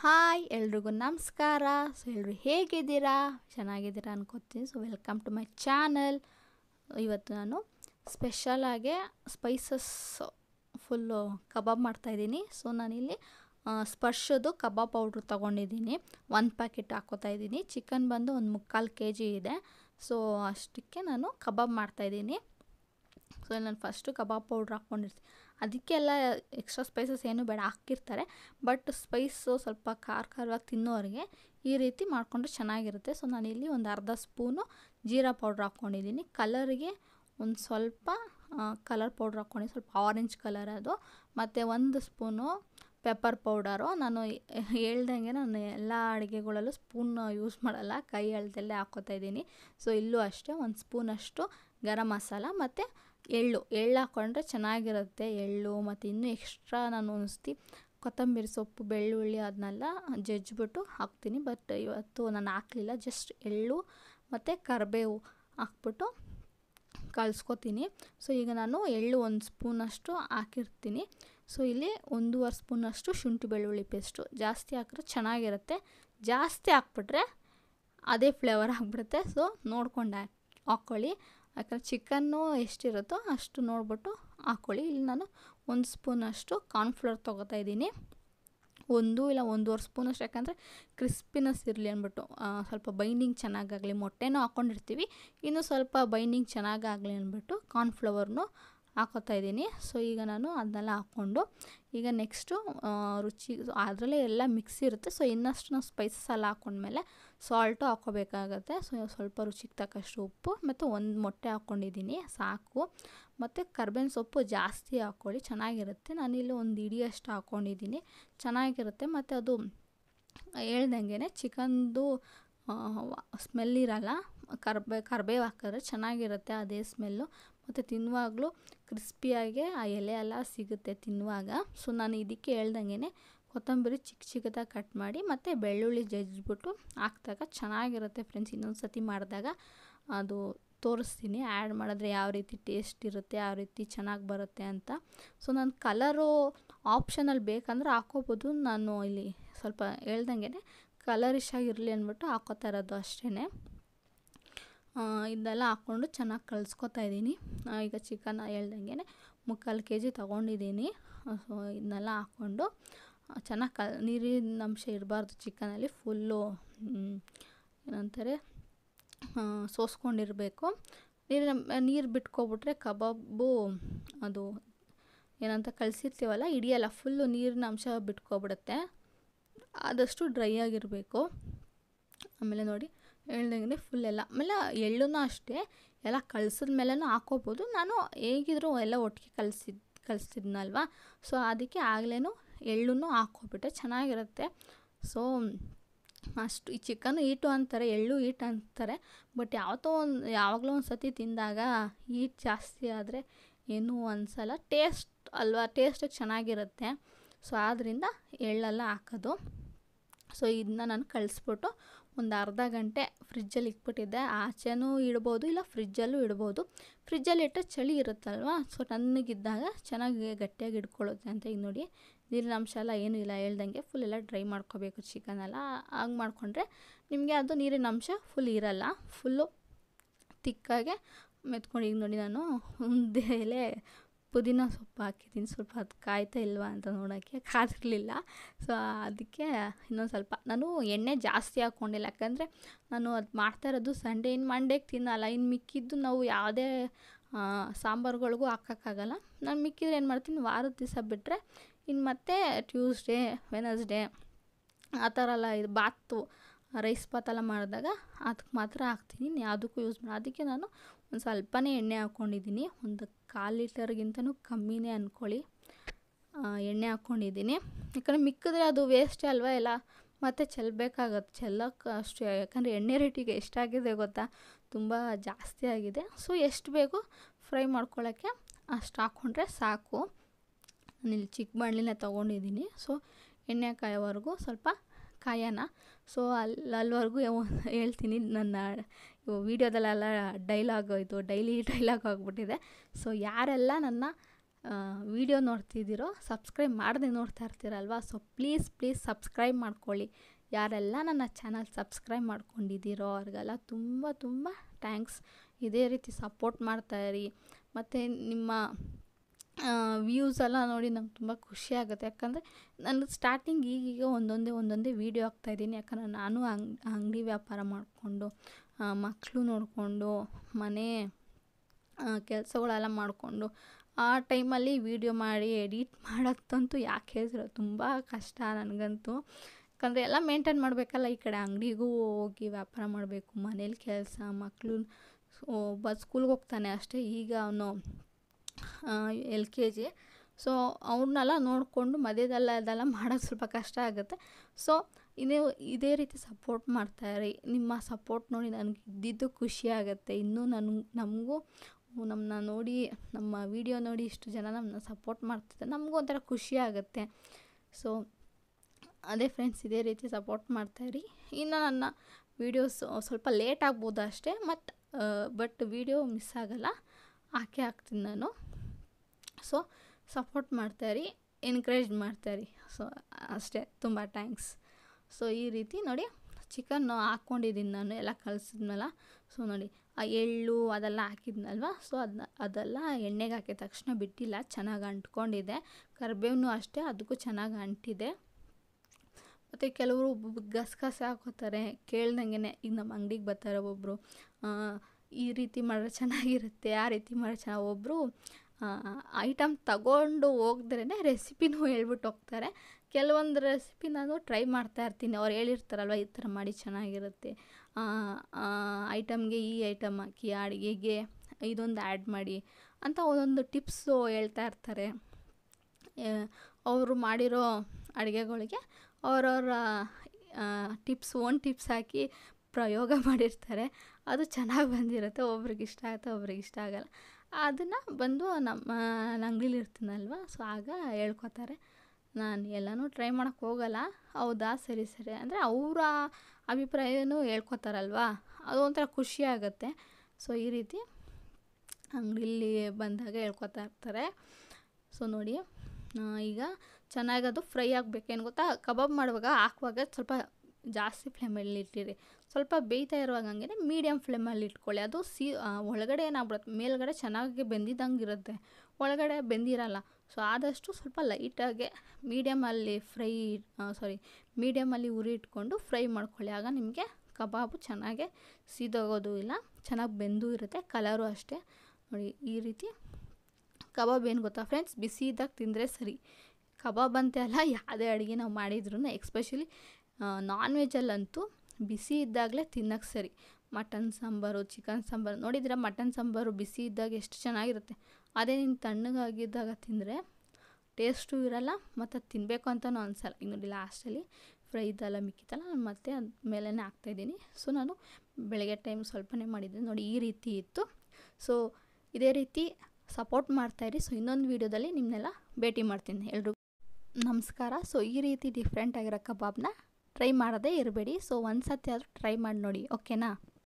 hi ಎಲ್ರಿಗೂ ನಮಸ್ಕಾರ so ಎಲ್ಲರೂ ಹೇಗಿದ್ದೀರಾ ಚೆನ್ನಾಗಿದ್ದೀರಾ ಅನ್ಕೋತೀನಿ so welcome to my channel ಇವತ್ತು ನಾನು ಸ್ಪೆಷಲಾಗೆ ಸ್ಪೈಸಸ್ ಫುಲ್ಲು ಕಬಾಬ್ ಮಾಡ್ತಾಯಿದ್ದೀನಿ ಸೊ ನಾನಿಲ್ಲಿ ಆ, ಸ್ಪರ್ಶದ್ದು ಕಬಾಬ್ ಪೌಡ್ರ್ ತೊಗೊಂಡಿದ್ದೀನಿ ಒಂದು ಪ್ಯಾಕೆಟ್ ಹಾಕೋತಾ ಇದ್ದೀನಿ ಚಿಕನ್ ಬಂದು ಒಂದು ಮುಕ್ಕಾಲು ಕೆ ಜಿ ಇದೆ ಸೊ ಅಷ್ಟಕ್ಕೆ ನಾನು ಕಬಾಬ್ ಮಾಡ್ತಾಯಿದ್ದೀನಿ ಸೊ ನಾನು ಫಸ್ಟು ಕಬಾಬ್ ಪೌಡ್ರ್ ಹಾಕ್ಕೊಂಡಿರ್ತೀನಿ ಅದಕ್ಕೆಲ್ಲ ಎಕ್ಸ್ಟ್ರಾ ಸ್ಪೈಸಸ್ ಏನು ಬೇಡ ಹಾಕಿರ್ತಾರೆ ಬಟ್ ಸ್ಪೈಸು ಸ್ವಲ್ಪ ಖಾರ ಖಾರವಾಗಿ ತಿನ್ನೋರಿಗೆ ಈ ರೀತಿ ಮಾಡಿಕೊಂಡ್ರೆ ಚೆನ್ನಾಗಿರುತ್ತೆ ಸೊ ನಾನಿಲ್ಲಿ ಒಂದು ಅರ್ಧ ಸ್ಪೂನು ಜೀರಾ ಪೌಡ್ರ್ ಹಾಕ್ಕೊಂಡಿದ್ದೀನಿ ಕಲರಿಗೆ ಒಂದು ಸ್ವಲ್ಪ ಕಲರ್ ಪೌಡ್ರ್ ಹಾಕ್ಕೊಂಡು ಸ್ವಲ್ಪ ಆರೆಂಜ್ ಕಲರ್ ಅದು ಮತ್ತು ಒಂದು ಸ್ಪೂನು ಪೆಪ್ಪರ್ ಪೌಡರು ನಾನು ಹೇಳ್ದಂಗೆ ನಾನು ಎಲ್ಲ ಅಡುಗೆಗಳಲ್ಲೂ ಸ್ಪೂನ್ ಯೂಸ್ ಮಾಡಲ್ಲ ಕೈ ಎಳ್ದಲ್ಲೇ ಹಾಕ್ಕೋತಾ ಇದ್ದೀನಿ ಸೊ ಇಲ್ಲೂ ಅಷ್ಟೇ ಒಂದು ಸ್ಪೂನಷ್ಟು ಗರಂ ಮಸಾಲ ಮತ್ತು ಎಳ್ಳು ಎಳ್ಳು ಹಾಕ್ಕೊಂಡ್ರೆ ಚೆನ್ನಾಗಿರುತ್ತೆ ಎಳ್ಳು ಮತ್ತು ಇನ್ನೂ ಎಕ್ಸ್ಟ್ರಾ ನಾನು ಒಂದ್ಸತಿ ಕೊತ್ತಂಬರಿ ಸೊಪ್ಪು ಬೆಳ್ಳುಳ್ಳಿ ಅದನ್ನೆಲ್ಲ ಜಜ್ಜಿಬಿಟ್ಟು ಹಾಕ್ತೀನಿ ಬಟ್ ಇವತ್ತು ನಾನು ಹಾಕಲಿಲ್ಲ ಜಸ್ಟ್ ಎಳ್ಳು ಮತ್ತು ಕರಿಬೇವು ಹಾಕ್ಬಿಟ್ಟು ಕಲಿಸ್ಕೊತೀನಿ ಸೊ ಈಗ ನಾನು ಎಳ್ಳು ಒಂದು ಸ್ಪೂನಷ್ಟು ಹಾಕಿರ್ತೀನಿ ಸೊ ಇಲ್ಲಿ ಒಂದೂವರೆ ಸ್ಪೂನಷ್ಟು ಶುಂಠಿ ಬೆಳ್ಳುಳ್ಳಿ ಪೇಸ್ಟು ಜಾಸ್ತಿ ಹಾಕಿದ್ರೆ ಚೆನ್ನಾಗಿರುತ್ತೆ ಜಾಸ್ತಿ ಹಾಕ್ಬಿಟ್ರೆ ಅದೇ ಫ್ಲೇವರ್ ಆಗಿಬಿಡುತ್ತೆ ಸೊ ನೋಡ್ಕೊಂಡು ಹಾಕಿ ಹಾಕ್ಕೊಳ್ಳಿ ಯಾಕಂದ್ರೆ ಚಿಕನ್ನು ಎಷ್ಟಿರುತ್ತೋ ಅಷ್ಟು ನೋಡ್ಬಿಟ್ಟು ಹಾಕ್ಕೊಳ್ಳಿ ಇಲ್ಲಿ ನಾನು ಒಂದು ಸ್ಪೂನಷ್ಟು ಕಾರ್ನ್ಫ್ಲೋರ್ ತೊಗೋತಾ ಇದ್ದೀನಿ ಒಂದು ಇಲ್ಲ ಒಂದೂವರೆ ಸ್ಪೂನಷ್ಟು ಯಾಕಂದರೆ ಕ್ರಿಸ್ಪಿನೆಸ್ ಇರಲಿ ಅಂದ್ಬಿಟ್ಟು ಆ, ಸ್ವಲ್ಪ ಬೈಂಡಿಂಗ್ ಚೆನ್ನಾಗಾಗಲಿ ಮೊಟ್ಟೆನೂ ಹಾಕ್ಕೊಂಡಿರ್ತೀವಿ ಇನ್ನು ಸ್ವಲ್ಪ ಬೈಂಡಿಂಗ್ ಚೆನ್ನಾಗಾಗಲಿ ಅಂದ್ಬಿಟ್ಟು ಕಾರ್ನ್ಫ್ಲವರ್ನು ಹಾಕೋತಾ ಇದ್ದೀನಿ ಸೊ ಈಗ ನಾನು ಅದನ್ನೆಲ್ಲ ಹಾಕ್ಕೊಂಡು ಈಗ ನೆಕ್ಸ್ಟು ರುಚಿ ಅದರಲ್ಲೇ ಎಲ್ಲ ಮಿಕ್ಸ್ ಇರುತ್ತೆ ಸೊ ಇನ್ನಷ್ಟು ನಾವು ಸ್ಪೈಸಸ್ ಎಲ್ಲ ಹಾಕ್ಕೊಂಡ್ಮೇಲೆ ಸಾಲ್ಟು ಹಾಕ್ಕೋಬೇಕಾಗತ್ತೆ ಸೊ ಸ್ವಲ್ಪ ರುಚಿಗೆ ತಕ್ಕಷ್ಟು ಉಪ್ಪು ಮತ್ತು ಒಂದು ಮೊಟ್ಟೆ ಹಾಕ್ಕೊಂಡಿದ್ದೀನಿ ಸಾಕು ಮತ್ತು ಕರ್ಬೇವಿನ ಸೊಪ್ಪು ಜಾಸ್ತಿ ಹಾಕ್ಕೊಳ್ಳಿ ಚೆನ್ನಾಗಿರುತ್ತೆ ನಾನಿಲ್ಲಿ ಒಂದು ಇಡಿಯಷ್ಟು ಹಾಕ್ಕೊಂಡಿದ್ದೀನಿ ಚೆನ್ನಾಗಿರುತ್ತೆ ಮತ್ತು ಅದು ಹೇಳ್ದಂಗೆ ಚಿಕನ್ದು ಸ್ಮೆಲ್ ಇರಲ್ಲ ಕರ್ಬೇ ಕರ್ಬೇವು ಹಾಕಿದ್ರೆ ಚೆನ್ನಾಗಿರುತ್ತೆ ಅದೇ ಸ್ಮೆಲ್ಲು ಮತ್ತು ತಿನ್ನುವಾಗಲೂ ಕ್ರಿಸ್ಪಿಯಾಗಿ ಆ ಎಲೆ ಎಲ್ಲ ಸಿಗುತ್ತೆ ತಿನ್ನುವಾಗ ಸೊ ನಾನು ಇದಕ್ಕೆ ಹೇಳ್ದಂಗೆ ಕೊತ್ತಂಬರಿ ಚಿಕ್ಕ ಚಿಕ್ಕದಾಗಿ ಕಟ್ ಮಾಡಿ ಮತ್ತು ಬೆಳ್ಳುಳ್ಳಿ ಜಜ್ಜಿಬಿಟ್ಟು ಹಾಕಿದಾಗ ಚೆನ್ನಾಗಿರುತ್ತೆ ಫ್ರೆಂಡ್ಸ್ ಇನ್ನೊಂದು ಸತಿ ಮಾಡಿದಾಗ ಅದು ತೋರಿಸ್ತೀನಿ ಆ್ಯಡ್ ಮಾಡಿದ್ರೆ ಯಾವ ರೀತಿ ಟೇಸ್ಟ್ ಇರುತ್ತೆ ಯಾವ ರೀತಿ ಚೆನ್ನಾಗಿ ಬರುತ್ತೆ ಅಂತ ಸೊ ನಾನು ಕಲರು ಆಪ್ಷನಲ್ಲಿ ಬೇಕಂದ್ರೆ ಹಾಕೋಬೋದು ನಾನು ಇಲ್ಲಿ ಸ್ವಲ್ಪ ಹೇಳ್ದಂಗೆ ಕಲರಿಶ್ ಆಗಿರಲಿ ಅಂದ್ಬಿಟ್ಟು ಹಾಕೋತಾ ಇರೋದು ಅಷ್ಟೇ ಇದೆಲ್ಲ ಹಾಕ್ಕೊಂಡು ಚೆನ್ನಾಗಿ ಕಲಿಸ್ಕೊತಾ ಇದ್ದೀನಿ ಈಗ ಚಿಕನ್ ಹೇಳ್ದಂಗೆ ಮುಕ್ಕಾಲು ಕೆ ಜಿ ತೊಗೊಂಡಿದ್ದೀನಿ ಸೊ ಇದನ್ನೆಲ್ಲ ಹಾಕ್ಕೊಂಡು ಚೆನ್ನಾಗಿ ಕ ನೀರಿನ ಅಂಶ ಇರಬಾರ್ದು ಚಿಕನಲ್ಲಿ ಫುಲ್ಲು ಏನಂತಾರೆ ಸೋಸ್ಕೊಂಡಿರಬೇಕು ನೀರಿನ ನೀರು ಬಿಟ್ಕೊಬಿಟ್ರೆ ಕಬಾಬು ಅದು ಏನಂತ ಕಲಿಸಿರ್ತೀವಲ್ಲ ಹಿಡಿಯಲ್ಲ ಫುಲ್ಲು ನೀರಿನ ಅಂಶ ಬಿಟ್ಕೊಬಿಡುತ್ತೆ ಆದಷ್ಟು ಡ್ರೈ ಆಗಿರಬೇಕು ಆಮೇಲೆ ನೋಡಿ ಹೇಳ್ದಂಗೆ ಫುಲ್ ಎಲ್ಲ ಆಮೇಲೆ ಎಳ್ಳನ್ನು ಅಷ್ಟೇ ಎಲ್ಲ ಕಳ್ಸಿದ ಮೇಲೆನೂ ಹಾಕೋಬೋದು ನಾನು ಹೇಗಿದ್ರು ಎಲ್ಲ ಒಟ್ಟಿಗೆ ಕಲಿಸಿದ್ ಕಲಿಸ್ತಿದ್ನಲ್ವ ಸೊ ಅದಕ್ಕೆ ಆಗಲೇ ಎಳ್ಳನ್ನು ಹಾಕ್ಕೊಬಿಟ್ಟೆ ಚೆನ್ನಾಗಿರುತ್ತೆ ಸೊ ಅಷ್ಟು ಈ ಚಿಕನ್ ಈಟು ಅಂತಾರೆ ಎಳ್ಳು ಈಟ್ ಅಂತಾರೆ ಬಟ್ ಯಾವತ್ತೋ ಒಂದು ಯಾವಾಗಲೂ ಒಂದು ಸತಿ ತಿಂದಾಗ ಈಟ್ ಜಾಸ್ತಿ ಆದರೆ ಏನೂ ಅನಿಸಲ್ಲ ಟೇಸ್ಟ್ ಅಲ್ವಾ ಟೇಸ್ಟಿಗೆ ಚೆನ್ನಾಗಿರುತ್ತೆ ಸೊ ಆದ್ದರಿಂದ ಎಳ್ಳೆಲ್ಲ ಹಾಕೋದು ಸೊ ಇದನ್ನ ನಾನು ಕಳಿಸ್ಬಿಟ್ಟು ಒಂದು ಅರ್ಧ ಗಂಟೆ ಫ್ರಿಜ್ಜಲ್ಲಿ ಇಟ್ಬಿಟ್ಟಿದ್ದೆ ಆಚೆನೂ ಇಡ್ಬೋದು ಇಲ್ಲ ಫ್ರಿಜ್ಜಲ್ಲೂ ಇಡ್ಬೋದು ಫ್ರಿಜ್ಜಲ್ಲಿ ಇಟ್ಟರೆ ಚಳಿ ಇರುತ್ತಲ್ವ ಸೊ ತಣ್ಣಗಿದ್ದಾಗ ಚೆನ್ನಾಗಿ ಗಟ್ಟಿಯಾಗಿ ಇಟ್ಕೊಳ್ಳುತ್ತೆ ಅಂತ ಈಗ ನೋಡಿ ನೀರಿನ ಅಂಶ ಎಲ್ಲ ಏನೂ ಇಲ್ಲ ಹೇಳ್ದಂಗೆ ಫುಲ್ ಎಲ್ಲ ಡ್ರೈ ಮಾಡ್ಕೋಬೇಕು ಚಿಕನೆಲ್ಲ ಹಾಗೆ ಮಾಡಿಕೊಂಡ್ರೆ ನಿಮಗೆ ಅದು ನೀರಿನ ಅಂಶ ಫುಲ್ ಇರಲ್ಲ ಫುಲ್ಲು ತಿಕ್ಕಾಗೆ ಮೆತ್ಕೊಂಡು ಈಗ ನೋಡಿ ನಾನು ಒಂದು ಎಲೆ ಪುದೀನ ಸೊಪ್ಪು ಹಾಕಿದ್ದೀನಿ ಸ್ವಲ್ಪ ಅದು ಕಾಯ್ತಾ ಇಲ್ವಾ ಅಂತ ನೋಡೋಕ್ಕೆ ಕಾದಿರಲಿಲ್ಲ ಸೊ ಅದಕ್ಕೆ ಇನ್ನೊಂದು ಸ್ವಲ್ಪ ನಾನು ಎಣ್ಣೆ ಜಾಸ್ತಿ ಹಾಕ್ಕೊಂಡಿಲ್ಲ ಯಾಕಂದರೆ ನಾನು ಅದು ಮಾಡ್ತಾ ಇರೋದು ಸಂಡೇ ಇನ್ನು ಮಂಡೇಗೆ ತಿನ್ನಲ್ಲ ಇನ್ನು ಮಿಕ್ಕಿದ್ದು ನಾವು ಯಾವುದೇ ಸಾಂಬಾರುಗಳಿಗೂ ಹಾಕೋಕ್ಕಾಗಲ್ಲ ನಾನು ಮಿಕ್ಕಿದ್ರೆ ಏನು ಮಾಡ್ತೀನಿ ವಾರದ ದಿವಸ ಬಿಟ್ಟರೆ ಇನ್ನು ಮತ್ತೆ ಟ್ಯೂಸ್ಡೇ ವೆನಸ್ಡೇ ಆ ಥರ ಎಲ್ಲ ಇದು ಬಾತು ರೈಸ್ ಬಾತೆಲ್ಲ ಮಾಡಿದಾಗ ಅದಕ್ಕೆ ಮಾತ್ರ ಹಾಕ್ತೀನಿ ಇನ್ನು ಯಾವುದಕ್ಕೂ ಯೂಸ್ ಮಾಡಿ ಅದಕ್ಕೆ ನಾನು ಒಂದು ಸ್ವಲ್ಪನೇ ಎಣ್ಣೆ ಹಾಕ್ಕೊಂಡಿದ್ದೀನಿ ಒಂದು ಕಾಲು ಲೀಟರ್ಗಿಂತನೂ ಕಮ್ಮಿನೇ ಅಂದ್ಕೊಳ್ಳಿ ಎಣ್ಣೆ ಹಾಕ್ಕೊಂಡಿದ್ದೀನಿ ಯಾಕಂದರೆ ಮಿಕ್ಕಿದ್ರೆ ಅದು ವೇಸ್ಟೇ ಅಲ್ವಾ ಎಲ್ಲ ಮತ್ತೆ ಚೆಲ್ಲಬೇಕಾಗತ್ತೆ ಚೆಲ್ಲಕ್ಕೆ ಅಷ್ಟು ಯಾಕಂದರೆ ಎಣ್ಣೆ ರೇಟಿಗೆ ಎಷ್ಟಾಗಿದೆ ಗೊತ್ತಾ ತುಂಬ ಜಾಸ್ತಿ ಆಗಿದೆ ಸೊ ಎಷ್ಟು ಬೇಕು ಫ್ರೈ ಮಾಡ್ಕೊಳ್ಳೋಕ್ಕೆ ಅಷ್ಟು ಹಾಕ್ಕೊಂಡ್ರೆ ಸಾಕು ನಾನಿಲ್ಲಿ ಚಿಕ್ಕ ಬಾಣಲಿನ ತೊಗೊಂಡಿದ್ದೀನಿ ಸೊ ಎಣ್ಣೆ ಕಾಯೋವರೆಗೂ ಸ್ವಲ್ಪ ಕಾಯೋಣ ಸೊ ಅಲ್ಲಿ ಅಲ್ಲಿವರೆಗೂ ಹೇಳ್ತೀನಿ ನನ್ನ ವೀಡಿಯೋದಲ್ಲೆಲ್ಲ ಡೈಲಾಗ್ ಇದು ಡೈಲಿ ಡೈಲಾಗ್ ಆಗಿಬಿಟ್ಟಿದೆ ಸೊ ಯಾರೆಲ್ಲ ನನ್ನ ವಿಡಿಯೋ ನೋಡ್ತಿದ್ದೀರೋ ಸಬ್ಸ್ಕ್ರೈಬ್ ಮಾಡದೆ ನೋಡ್ತಾ ಇರ್ತೀರಲ್ವ ಸೊ ಪ್ಲೀಸ್ ಪ್ಲೀಸ್ ಸಬ್ಸ್ಕ್ರೈಬ್ ಮಾಡ್ಕೊಳ್ಳಿ ಯಾರೆಲ್ಲ ನನ್ನ ಚಾನಲ್ ಸಬ್ಸ್ಕ್ರೈಬ್ ಮಾಡ್ಕೊಂಡಿದ್ದೀರೋ ಅವ್ರಿಗೆಲ್ಲ ತುಂಬ ತುಂಬ ಥ್ಯಾಂಕ್ಸ್ ಇದೇ ರೀತಿ ಸಪೋರ್ಟ್ ಮಾಡ್ತಾಯಿರಿ ಮತ್ತು ನಿಮ್ಮ ವ್ಯೂಸ್ ಎಲ್ಲ ನೋಡಿ ನಂಗೆ ತುಂಬ ಖುಷಿ ಆಗುತ್ತೆ ಯಾಕಂದರೆ ನಾನು ಸ್ಟಾರ್ಟಿಂಗ್ ಈಗೀಗ ಒಂದೊಂದೇ ಒಂದೊಂದೇ ವೀಡಿಯೋ ಹಾಕ್ತಾಯಿದ್ದೀನಿ ಯಾಕಂದರೆ ನಾನು ಅಂಗ್ ಅಂಗಡಿ ವ್ಯಾಪಾರ ಮಾಡಿಕೊಂಡು ಮಕ್ಕಳು ನೋಡಿಕೊಂಡು ಮನೆ ಕೆಲಸಗಳೆಲ್ಲ ಮಾಡಿಕೊಂಡು ಆ ಟೈಮಲ್ಲಿ ವೀಡಿಯೋ ಮಾಡಿ ಎಡಿಟ್ ಮಾಡೋಕ್ಕಂತೂ ಯಾಕೆ ಹೇಳ್ತಿರೋ ತುಂಬ ಕಷ್ಟ ನನಗಂತೂ ಯಾಕಂದರೆ ಎಲ್ಲ ಮೇಂಟೈನ್ ಮಾಡಬೇಕಲ್ಲ ಈ ಕಡೆ ಅಂಗಡಿಗೂ ಹೋಗಿ ವ್ಯಾಪಾರ ಮಾಡಬೇಕು ಮನೇಲಿ ಕೆಲಸ ಮಕ್ಕಳು ಒಬ್ಬ ಸ್ಕೂಲ್ಗೆ ಹೋಗ್ತಾನೆ ಅಷ್ಟೇ ಈಗ ಅವನು ಎಲ್ ಕೆ ಜಿ ಸೊ ಅವ್ರನ್ನೆಲ್ಲ ನೋಡಿಕೊಂಡು ಮಧ್ಯದಲ್ಲ ಅದೆಲ್ಲ ಮಾಡೋದು ಸ್ವಲ್ಪ ಕಷ್ಟ ಆಗುತ್ತೆ ಸೊ ಇದೇ ಇದೇ ರೀತಿ ಸಪೋರ್ಟ್ ಮಾಡ್ತಾಯಿರಿ ನಿಮ್ಮ ಸಪೋರ್ಟ್ ನೋಡಿ ನನಗೆ ಇದ್ದಿದ್ದು ಖುಷಿ ಆಗುತ್ತೆ ಇನ್ನೂ ನನಗೆ ನಮಗೂ ನಮ್ಮನ್ನ ನೋಡಿ ನಮ್ಮ ವಿಡಿಯೋ ನೋಡಿ ಇಷ್ಟು ಜನ ನಮ್ಮನ್ನ ಸಪೋರ್ಟ್ ಮಾಡ್ತಿದ್ದಾರೆ ನಮಗೂ ಒಂಥರ ಖುಷಿ ಆಗುತ್ತೆ ಸೊ ಅದೇ ಫ್ರೆಂಡ್ಸ್ ಇದೇ ರೀತಿ ಸಪೋರ್ಟ್ ಮಾಡ್ತಾಯಿರಿ ಇನ್ನು ನನ್ನ ವೀಡಿಯೋಸ್ ಸ್ವಲ್ಪ ಲೇಟ್ ಆಗ್ಬೋದು ಅಷ್ಟೇ ಮತ್ತು ಬಟ್ ವೀಡಿಯೋ ಮಿಸ್ ಆಗೋಲ್ಲ ಹಾಕೇ ಹಾಕ್ತೀನಿ ನಾನು ಸೊ ಸಪೋರ್ಟ್ ಮಾಡ್ತಾಯಿರಿ ಎನ್ಕರೇಜ್ ಮಾಡ್ತಾಯಿರಿ ಸೊ ಅಷ್ಟೇ ತುಂಬ ಥ್ಯಾಂಕ್ಸ್ ಸೊ ಈ ರೀತಿ ನೋಡಿ ಚಿಕನ್ ಹಾಕ್ಕೊಂಡಿದ್ದೀನಿ ನಾನು ಎಲ್ಲ ಕಲಿಸಿದ್ಮೇಲೆ ಸೊ ನೋಡಿ ಆ ಎಳ್ಳು ಅದೆಲ್ಲ ಹಾಕಿದ್ನಲ್ವ ಸೊ ಅದನ್ನ ಅದೆಲ್ಲ ಎಣ್ಣೆಗೆ ಹಾಕಿದ ತಕ್ಷಣ ಬಿಟ್ಟಿಲ್ಲ ಚೆನ್ನಾಗಿ ಅಂಟ್ಕೊಂಡಿದೆ ಕರಿಬೇವು ಅಷ್ಟೇ ಅದಕ್ಕೂ ಚೆನ್ನಾಗಿ ಅಂಟಿದೆ ಮತ್ತು ಕೆಲವರು ಗಸಗಸೆ ಹಾಕೋತಾರೆ ಕೇಳ್ದಂಗೆ ಈಗ ನಮ್ಮ ಅಂಗಡಿಗೆ ಬರ್ತಾರೆ ಒಬ್ಬರು ಈ ರೀತಿ ಮಾಡಿದ್ರೆ ಚೆನ್ನಾಗಿರುತ್ತೆ ಆ ರೀತಿ ಮಾಡಿದ್ರೆ ಚೆನ್ನಾಗಿ ಒಬ್ಬರು ಐಟಮ್ ತಗೊಂಡು ಹೋಗ್ದ್ರೇ ರೆಸಿಪಿನೂ ಹೇಳ್ಬಿಟ್ಟು ಹೋಗ್ತಾರೆ ಕೆಲವೊಂದು ರೆಸಿಪಿ ನಾನು ಟ್ರೈ ಮಾಡ್ತಾ ಇರ್ತೀನಿ ಅವ್ರು ಹೇಳಿರ್ತಾರಲ್ವ ಈ ಥರ ಮಾಡಿ ಚೆನ್ನಾಗಿರುತ್ತೆ ಐಟಮ್ಗೆ ಈ ಐಟಮ್ ಹಾಕಿ ಅಡುಗೆಗೆ ಇದೊಂದು ಆ್ಯಡ್ ಮಾಡಿ ಅಂತ ಒಂದೊಂದು ಟಿಪ್ಸು ಹೇಳ್ತಾ ಇರ್ತಾರೆ ಅವರು ಮಾಡಿರೋ ಅಡುಗೆಗಳಿಗೆ ಅವರವರ ಟಿಪ್ಸ್ ಓನ್ ಟಿಪ್ಸ್ ಹಾಕಿ ಪ್ರಯೋಗ ಮಾಡಿರ್ತಾರೆ ಅದು ಚೆನ್ನಾಗಿ ಬಂದಿರುತ್ತೆ ಒಬ್ರಿಗೆ ಇಷ್ಟ ಆಗುತ್ತೆ ಒಬ್ರಿಗೆ ಇಷ್ಟ ಆಗೋಲ್ಲ ಅದನ್ನು ಬಂದು ನಮ್ಮ ಅಂಗಡೀಲಿ ಇರ್ತೀನಲ್ವ ಸೊ ಆಗ ಹೇಳ್ಕೊತಾರೆ ನಾನು ಎಲ್ಲನೂ ಟ್ರೈ ಮಾಡೋಕ್ಕೆ ಹೋಗಲ್ಲ ಹೌದಾ ಸರಿ ಸರಿ ಅಂದರೆ ಅವರ ಅಭಿಪ್ರಾಯನೂ ಹೇಳ್ಕೊತಾರಲ್ವ ಅದು ಒಂಥರ ಖುಷಿ ಆಗುತ್ತೆ ಸೊ ಈ ರೀತಿ ಅಂಗಡೀಲಿ ಬಂದಾಗ ಹೇಳ್ಕೊತಾ ಇರ್ತಾರೆ ಸೊ ನೋಡಿ ಈಗ ಚೆನ್ನಾಗಿ ಅದು ಫ್ರೈ ಆಗಬೇಕೇನು ಗೊತ್ತಾ ಕಬಾಬ್ ಮಾಡುವಾಗ ಹಾಕುವಾಗ ಸ್ವಲ್ಪ ಜಾಸ್ತಿ ಫ್ಲೇಮಲ್ಲಿ ಇಟ್ಟಿರಿ ಸ್ವಲ್ಪ ಬೇಯ್ತಾ ಇರುವಾಗ ಹಂಗೆ ಮೀಡಿಯಮ್ ಫ್ಲೇಮಲ್ಲಿ ಇಟ್ಕೊಳ್ಳಿ ಅದು ಸಿ ಒಳಗಡೆ ಏನಾಗ್ಬಿಡುತ್ತೆ ಮೇಲ್ಗಡೆ ಚೆನ್ನಾಗಿ ಬೆಂದಿದ್ದಂಗೆ ಇರುತ್ತೆ ಒಳಗಡೆ ಬೆಂದಿರಲ್ಲ ಸೊ ಆದಷ್ಟು ಸ್ವಲ್ಪ ಲೈಟಾಗೆ ಮೀಡಿಯಮಲ್ಲಿ ಫ್ರೈ ಸಾರಿ ಮೀಡಿಯಮಲ್ಲಿ ಉರಿ ಇಟ್ಕೊಂಡು ಫ್ರೈ ಮಾಡ್ಕೊಳ್ಳಿ ಆಗ ನಿಮಗೆ ಕಬಾಬು ಚೆನ್ನಾಗೆ ಸೀದೋಗೋದು ಇಲ್ಲ ಚೆನ್ನಾಗಿ ಬೆಂದು ಇರುತ್ತೆ ಕಲರು ಅಷ್ಟೇ ನೋಡಿ ಈ ರೀತಿ ಕಬಾಬ್ ಏನು ಗೊತ್ತಾ ಫ್ರೆಂಡ್ಸ್ ಬಿಸಿ ಇದ್ದಾಗ ತಿಂದರೆ ಸರಿ ಕಬಾಬ್ ಅಂತೆ ಅಲ್ಲ ಯಾವುದೇ ಅಡುಗೆ ನಾವು ಮಾಡಿದ್ರೂ ಎಕ್ಸ್ಪೆಷಲಿ ನಾನ್ ವೆಜ್ಜಲ್ಲಂತೂ ಬಿಸಿ ಇದ್ದಾಗಲೇ ತಿನ್ನೋಕ್ಕೆ ಸರಿ ಮಟನ್ ಸಾಂಬಾರು ಚಿಕನ್ ಸಾಂಬಾರು ನೋಡಿದ್ರೆ ಮಟನ್ ಸಾಂಬಾರು ಬಿಸಿ ಇದ್ದಾಗ ಎಷ್ಟು ಚೆನ್ನಾಗಿರುತ್ತೆ ಅದೇ ನೀನು ತಣ್ಣಗಾಗಿದ್ದಾಗ ತಿಂದರೆ ಟೇಸ್ಟು ಇರೋಲ್ಲ ಮತ್ತು ತಿನ್ನಬೇಕು ಅಂತಲೂ ಅನಿಸಲ್ಲ ಈಗ ನೋಡಿ ಲಾಸ್ಟಲ್ಲಿ ಫ್ರೈ ಇದೆಲ್ಲ ಮಿಕ್ಕಿತ್ತಲ್ಲ ನಾನು ಮತ್ತೆ ಅದು ಮೇಲೇ ಹಾಕ್ತಾಯಿದ್ದೀನಿ ಸೊ ನಾನು ಬೆಳಗ್ಗೆ ಟೈಮ್ ಸ್ವಲ್ಪನೇ ಮಾಡಿದ್ದೆ ನೋಡಿ ಈ ರೀತಿ ಇತ್ತು ಸೊ ಇದೇ ರೀತಿ ಸಪೋರ್ಟ್ ಮಾಡ್ತಾಯಿರಿ ಸೊ ಇನ್ನೊಂದು ವೀಡಿಯೋದಲ್ಲಿ ನಿಮ್ಮನ್ನೆಲ್ಲ ಭೇಟಿ ಮಾಡ್ತೀನಿ ಎಲ್ರಿಗೂ ನಮಸ್ಕಾರ ಸೊ ಈ ರೀತಿ ಡಿಫ್ರೆಂಟ್ ಆಗಿರೋ ಕಬಾಬ್ನ ಟ್ರೈ ಮಾಡೋದೇ ಇರಬೇಡಿ ಸೊ ಒಂದು ಸತಿ ಆದರೂ ಟ್ರೈ ಮಾಡಿ ನೋಡಿ ಓಕೆನಾ